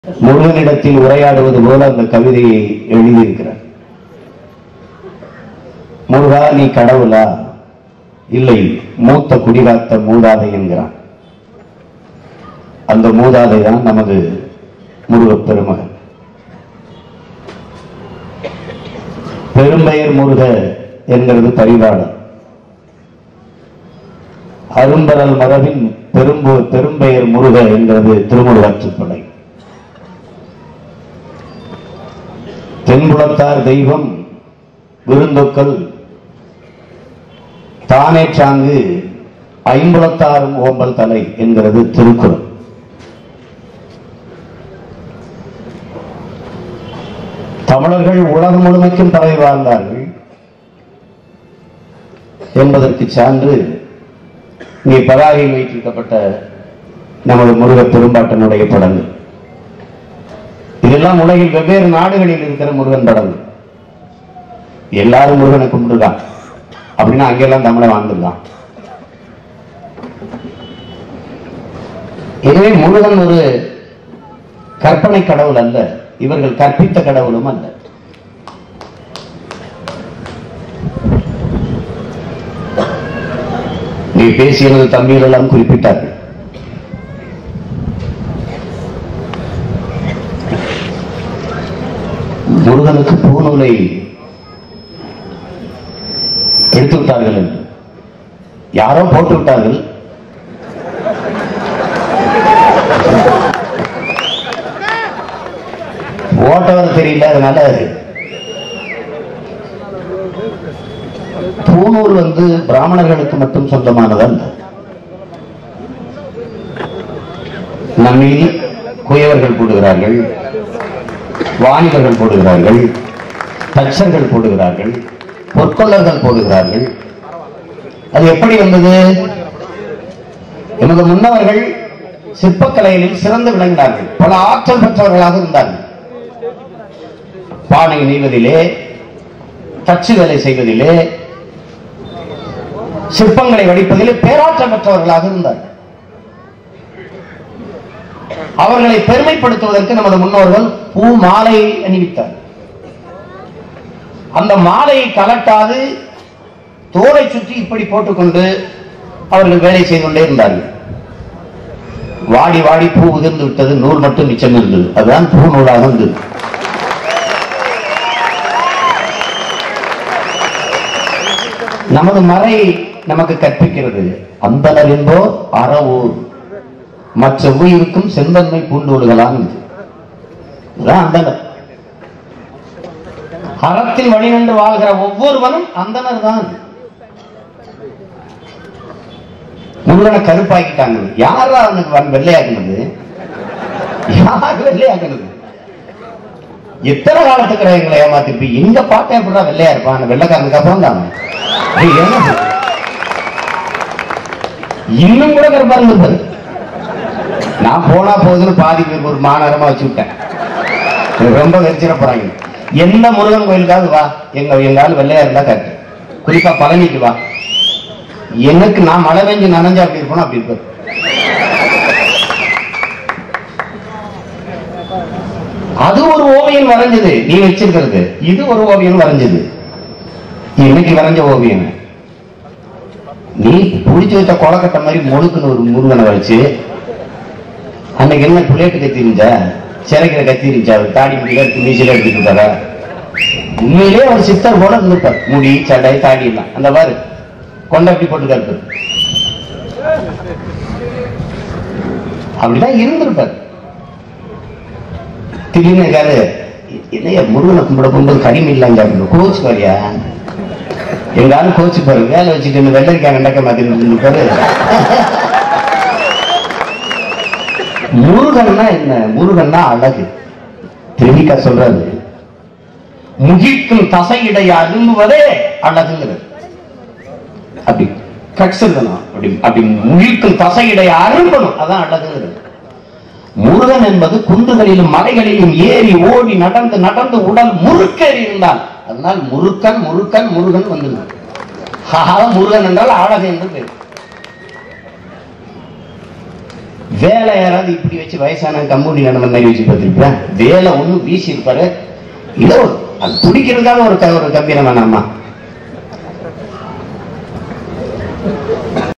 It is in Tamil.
முருகனிடத்தில் உரையாடுவது போல அந்த கவிதையை எழுதியிருக்கிறார் முருகா நீ கடவுளா இல்லை மூத்த குடிகாத்த மூதாதை என்கிறான் அந்த மூதாதை தான் நமது முருகப் பெருமகன் பெரும்பெயர் முருக என்கிறது பரிபாடல் அரும்பரல் மரபின் பெரும்பு பெரும்பெயர் முருக என்கிறது திருமுருகாற்றுப்படை தென்புலத்தார் தெய்வம் விருந்தொக்கல் தானே சாங்கு ஐம்புலத்தாரும் ஓம்பல் தலை என்கிறது திருக்குறள் தமிழர்கள் உலகம் முழுமைக்கும் பரவி வாழ்ந்தார்கள் என்பதற்கு சான்று இங்கே பதாகையில் வைத்திருக்கப்பட்ட நமது முருக பெரும்பாட்டனுடைய படங்கள் இதெல்லாம் உலகில் வெவ்வேறு நாடுகளில் இருக்கிற முருகன் படங்கள் எல்லாரும் முருகனை கும்பிட்டுருக்கான் அப்படின்னா அங்கெல்லாம் தமிழை வாழ்ந்துருக்கான் எனவே முருகன் ஒரு கற்பனை கடவுள் அல்ல இவர்கள் கற்பித்த கடவுளும் அல்ல நீ பேசியது தம்பிகள் எல்லாம் குறிப்பிட்டார்கள் முருகனுக்கு பூநூலை எடுத்து விட்டார்கள் என்று யாரோ போட்டு விட்டார்கள் ஓட்டவர் தெரியல அதனால பூநூல் வந்து பிராமணர்களுக்கு மட்டும் சொந்தமானதல்ல நம்மில் குயவர்கள் போடுகிறார்கள் வாணிகர்கள் போடுகிறார்கள் தச்சர்கள் போடுகிறார்கள் பொற்கொள்ளர்கள் போடுகிறார்கள் அது எப்படி வந்தது எமது முன்னவர்கள் சிற்பக்கலைகளில் சிறந்து விளங்கினார்கள் பல ஆற்றல் பெற்றவர்களாக இருந்தார்கள் பானை நெய்வதிலே தச்சு வேலை செய்வதிலே சிற்பங்களை வடிப்பதிலே பேராற்றல் பெற்றவர்களாக இருந்தார்கள் அவர்களை பெருமைப்படுத்துவதற்கு நமது முன்னோர்கள் பூ மாலை அணிவித்தார் அந்த மாலையை கலட்டாது தோலை சுற்றி இப்படி போட்டுக்கொண்டு அவர்கள் வேலை செய்து கொண்டே இருந்தார்கள் வாடி வாடி பூ உதிர்ந்து விட்டது நூல் மட்டும் மிச்சம் இருந்தது அதுதான் பூ நூலாக இருந்தது நமது மறை நமக்கு கற்பிக்கிறது அந்தனர் என்போர் அறவூர் மற்ற உயிருக்கும் செந்தன்மை பூண்டோடுகளாம் இது இதுதான் அந்தனர் அறத்தில் வழி நின்று வாழ்கிற ஒவ்வொருவனும் அந்தனர் தான் முருகனை கருப்பாக்கிட்டாங்க யாரா அவனுக்கு வன் வெள்ளையாக்குனது யார் வெள்ளையாக்குனது எத்தனை காலத்துக்கு எங்களை ஏமாத்திருப்பி எங்க பாட்டை எப்படா வெள்ளையா இருப்பான் வெள்ளைக்காரனுக்கு அப்புறம் தான் அவன். ஏய், என்ன இன்னும் கூட கருப்பா இருந்திருப்பாரு நான் போனா போகுதுன்னு பாதி பேர் ஒரு மாநகரமா வச்சு விட்டேன் எனக்கு ரொம்ப வெறிச்சிட போறாங்க எந்த முருகன் கோயிலுக்காவது வா எங்க எங்க ஆள் வெள்ளையா இருந்தா கரெக்ட் குறிப்பா பழனிக்கு வா எனக்கு நான் மழை பெஞ்சு நனைஞ்சு அப்படி இருப்போம் அப்படி இருப்பாரு அது ஒரு ஓவியம் வரைஞ்சது நீ வச்சிருக்கிறது இது ஒரு ஓவியம் வரைஞ்சது இன்னைக்கு வரைஞ்ச ஓவியம் நீ புடிச்சு வச்ச கொலக்கட்டை மாதிரி முழுக்குன்னு ஒரு முருகனை வச்சு அன்னைக்கு என்ன புள்ளையட்டு கத்தி இருந்துச்சா சிறைக்கிற கத்தி இருந்துச்சா அவர் தாடி முடியல எடுத்து மீசில எடுத்துட்டு இருக்காரா உண்மையிலே ஒரு சித்தர் போல இருந்திருப்பார் முடி சடை தாடி எல்லாம் அந்த பாரு கொண்ட அப்படி போட்டு கருப்பு அப்படிதான் இருந்திருப்பார் திடீர்னு இருக்காரு இல்லையா முருகனை கும்பிட போகும்போது கடிமை இல்லைங்க அப்படின்னு கோச்சு வரியா எங்க ஆளு கோச்சு பாரு வேலை வச்சுட்டு இந்த வெள்ளரிக்காய் வெண்டைக்காய் மாத்திட்டு இருப்பாரு முருகன்னா என்ன முருகன்னா அழகு திருவிக்கா சொல்றாரு முகிக்கும் தசையிடைய அரும்புவதே அழகுங்கிறது அப்படி கட்ஸ் இருக்கணும் அப்படி அப்படி முகிக்கும் தசையிடைய அரும்பணும் அதான் அழகுங்கிறது முருகன் என்பது குன்றுகளிலும் மலைகளிலும் ஏறி ஓடி நடந்து நடந்து உடல் முறுக்கேறி இருந்தான் அதனால் முருக்கன் முருக்கன் முருகன் வந்திருந்தான் முருகன் என்றால் அழகு என்று பேர் வேலை யாராவது இப்படி வச்சு வயசான கம்பெனி நடந்த மாதிரி வச்சு பார்த்துருப்பேன் வேலை ஒண்ணு வீசி இருப்பாரு இல்ல ஒரு அது குடிக்கிறதுக்காக ஒரு க- ஒரு கம்பீரம் வேணாமா